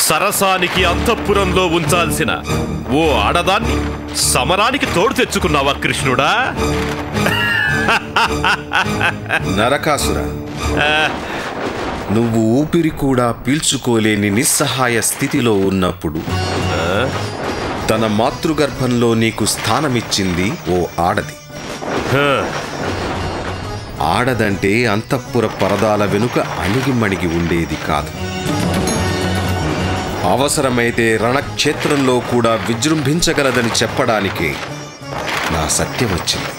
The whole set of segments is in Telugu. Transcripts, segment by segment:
సరసానికి అంతఃపురంలో ఉంచాల్సిన ఓ ఆడదాన్ని సమరానికి తోడు తెచ్చుకున్నావా కృష్ణుడా నరకాసుర నువ్వు ఊపిరి కూడా పీల్చుకోలేని నిస్సహాయ స్థితిలో ఉన్నప్పుడు తన మాతృగర్భంలో నీకు స్థానమిచ్చింది ఓ ఆడది హ, ఆడదంటే అంతఃపుర పరదాల వెనుక అణిగిమణిగి ఉండేది కాదు అవసరమైతే రణక్షేత్రంలో కూడా విజృంభించగలదని చెప్పడానికే నా సత్యం వచ్చింది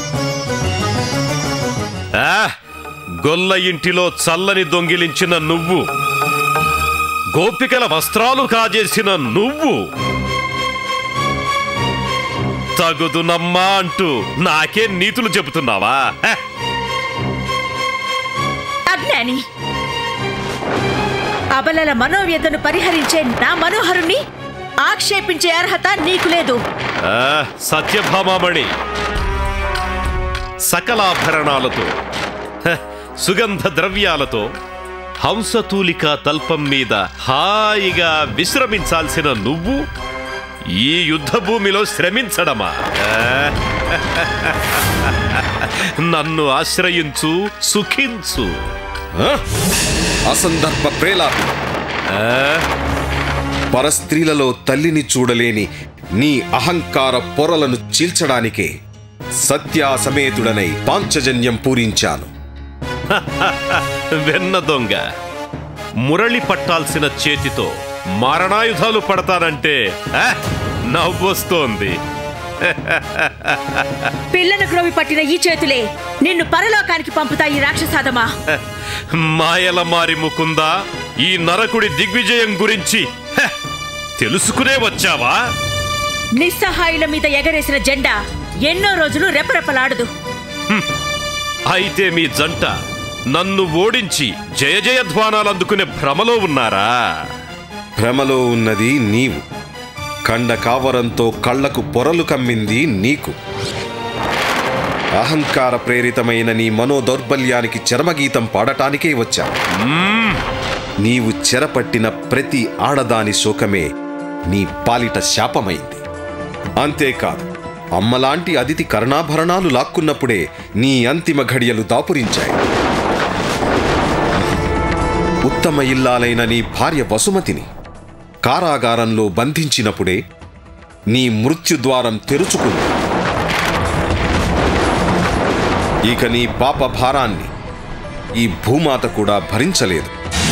ఆ, గొల్ల ఇంటిలో చల్లని దొంగిలించిన నువ్వు గోపికల వస్త్రాలు కాజేసిన నువ్వు తగుదునమ్మా అంటూ నాకే నీతులు చెబుతున్నావా హ, అజ్ఞాని అబలల మనోవ్యతను పరిహరించే నా మనోహరుణ్ణి ఆక్షేపించే అర్హత నీకు లేదు ఆ, సత్యభామామణి సకలాభరణాలతో హ, సుగంధ ద్రవ్యాలతో హంసతూలిక తల్పం మీద హాయిగా విశ్రమించాల్సిన నువ్వు ఈ యుద్ధ భూమిలో శ్రమించడమా ఆ? నన్ను ఆశ్రయించు సుఖించు ఆ? అసందర్భ ప్రేలాపి ఆ? పరస్త్రీలలో తల్లిని చూడలేని నీ అహంకార పొరలను చీల్చడానికే సత్యా సమేతుడనై పాంచజన్యం పూరించాను వెన్న దొంగ మురళి పట్టాల్సిన చేతితో మారణాయుధాలు పడతానంటే ఆ, నవ్వొస్తోంది పిల్లను గ్రోవి పట్టిన ఈ చేతులే నిన్ను పరలోకానికి పంపుతాయి రాక్షసాదమా మాయల మారి ముకుందా ఈ నరకుడి దిగ్విజయం గురించి హ, తెలుసుకునే వచ్చావా నిస్సహాయుల మీద ఎగరేసిన జెండా ఎన్నో రోజులు రెపరెపలాడదు అయితే మీ జంట నన్ను ఓడించి జయ జయధ్వానాలు అందుకునే భ్రమలో ఉన్నారా భ్రమలో ఉన్నది నీవు కండ కావరంతో కళ్లకు పొరలు కమ్మింది నీకు అహంకార ప్రేరితమైన నీ మనోదౌర్బల్యానికి చరమగీతం పాడటానికే వచ్చా నీవు చెరపట్టిన ప్రతి ఆడదాని శోకమే నీ పాలిట శాపమైంది అంతేకాదు అమ్మలాంటి అతిథి కర్ణాభరణాలు లాక్కున్నప్పుడే నీ అంతిమ ఘడియలు దాపురించాయి ఉత్తమ ఇల్లాలైన నీ భార్య వసుమతిని కారాగారంలో బంధించినప్పుడే నీ మృత్యుద్వారం తెరుచుకుంది ఇక నీ పాప భారాన్ని ఈ భూమాత కూడా భరించలేదు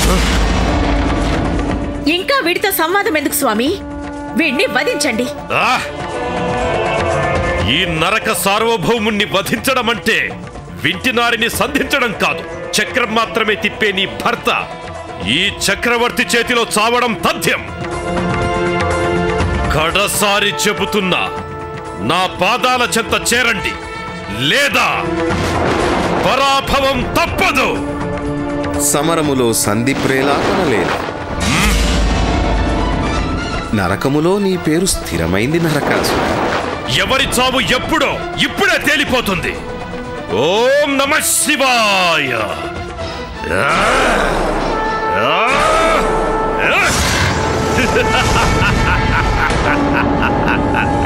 ఇంకా వీడితో సంవాదం ఎందుకు స్వామి వీడిని వధించండి ఆ! ఈ నరక సార్వభౌముణ్ణి వధించడం అంటే వింటినారిని సంధించడం కాదు చక్రం మాత్రమే తిప్పే నీ భర్త ఈ చక్రవర్తి చేతిలో చావడం తథ్యం కడసారి చెబుతున్నా నా పాదాల చెంత చేరండి లేదా పరాభవం తప్పదు సమరములో సంధి ప్రేలాపన లేదా నరకములో నీ పేరు స్థిరమైంది నరకాసుర ఎవరి చావు ఎప్పుడో ఇప్పుడే తేలిపోతుంది ఓం నమ శివాయ ఆ! ఆ! ఆ!